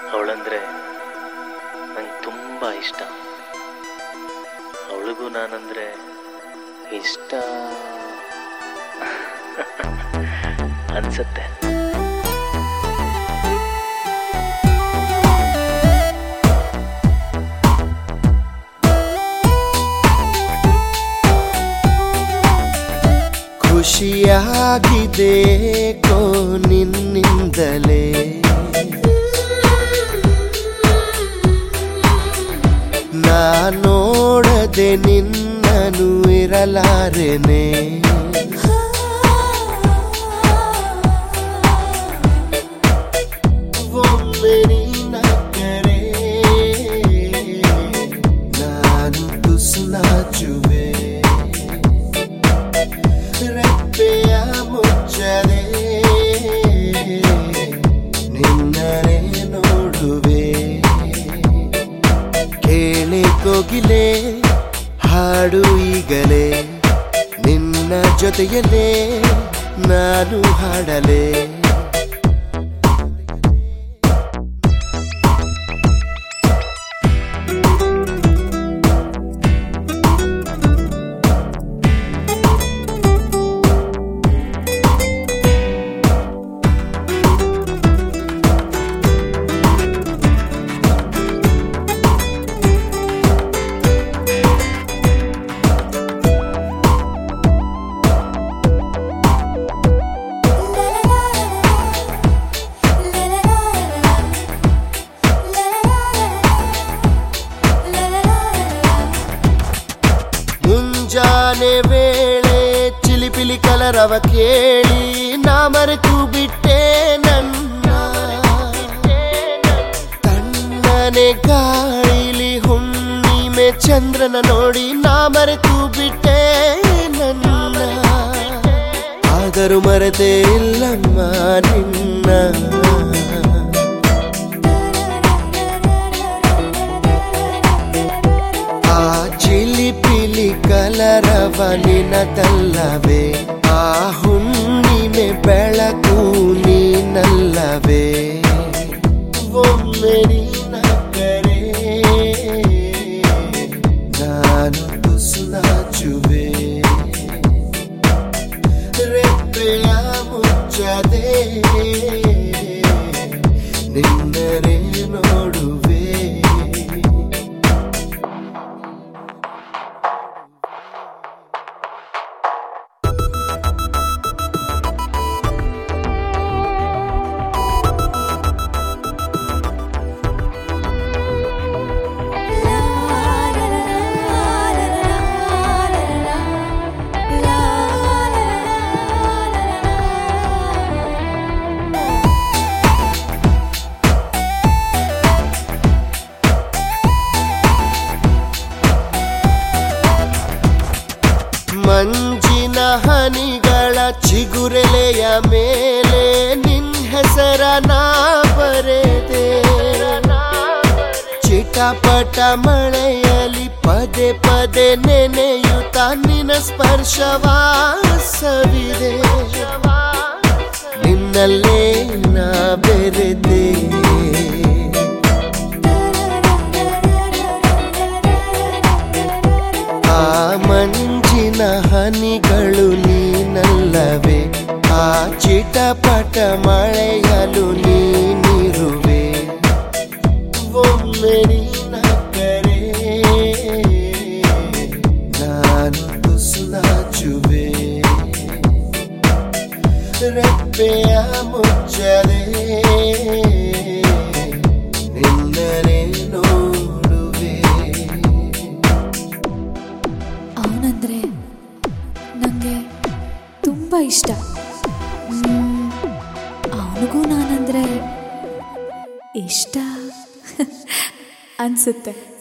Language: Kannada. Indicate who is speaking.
Speaker 1: ಅವಳಂದ್ರೆ ನಂಗೆ ತುಂಬ ಇಷ್ಟ ಅವಳಿಗೂ ನಾನಂದ್ರೆ ಇಷ್ಟ ಅನ್ಸತ್ತೆ
Speaker 2: ಖುಷಿಯಾಗಿದೆ ಕೋ ನಿನ್ನಿಂದಲೇ ನಾ ನೋಡದೆ ನಿನ್ನನು ಇರಲಾರೆನೆ ಒಮ್ಮೆ ನಿನ್ನಕ್ಕರೆ ನಾನು ತುಸು ನಾಚುವೆ ರೆಪ್ಪೆಯ ಮುಚ್ಚದೆ ನಿನ್ನರೆ ನೋಡುವೆ ಕೇಳಿ ಕೋಗಿಲೆ ಹಾಡು ಈಗಲೇ ನಿನ್ನ ಜೊತೆಯಲ್ಲೇ ನಾನು ಹಾಡಲೇ ಮುಂಜಾನೆ ವೇಳೆ ಚಿಲಿಪಿಲಿ ಕಲರವ ಕೇಳಿ ನಾ ಮರೆತು ಬಿಟ್ಟೆ ನನ್ನ ತಣ್ಣನೆ ಗಾಳಿಲಿ ಹುಣ್ಣಿಮೆ ಚಂದ್ರನ ನೋಡಿ ನಾ ಮರೆತು ಬಿಟ್ಟೆ ನನ್ನ ಆದರೂ ಮರೆತೇ ಇಲ್ಲಮ್ಮ ನಿನ್ನ ಆ ಚಿಲಿಪಿಲಿ ಕಲರವ ನಿನದಲ್ಲವೇ ಆ ಹುಣ್ಣಿಮೆ ಬೆಳಕು ನೀನಲ್ಲವೇ ಒಮ್ಮೆ ನೀನಕ್ಕರೆ ನಾನು ತುಸು ನಾಚುವೆ ರೆಪ್ಪೆಯ ಮುಚ್ಚದೆ ನಿನ್ನರೆ ನೋಡುವೆ ಮಂಜಿನ ಹನಿಗಳ ಚಿಗುರೆಲೆಯ ಮೇಲೆ ನಿನ್ ಹೆಸರ ನಾ ಬರೆದೆ ಚಿಟಪಟ ಮಳೆಯಲಿ ಪದೇ ಪದೇ ನೆನೆಯುತ್ತ ನಿನ್ನ ಸ್ಪರ್ಶವಾಸವಿದೆ ನಿನ್ನಲ್ಲೇ ನಾ ಬೆರೆದೆ ಆ ಮಂಜಿನ ಹನಿಗಳು ನೀನಲ್ಲವೇ ಆ ಚಿಟಪಟ ಮಳೆಯಲು ನೀನಿರುವೆ ಒಮ್ಮೆ ನೀನಕ್ಕರೆ ನಾನು ತುಸು ನಾಚುವೆ ರೆಪ್ಪೆಯ ಮುಚ್ಚದೆ ನಿನ್ನರೆ ನೋಡುವೆ
Speaker 3: ಅವನಂದ್ರೆ ನನಗೆ ತುಂಬ ಇಷ್ಟ ಅವನಿಗೂ ನಾನಂದ್ರೆ ಇಷ್ಟ ಅನಿಸುತ್ತೆ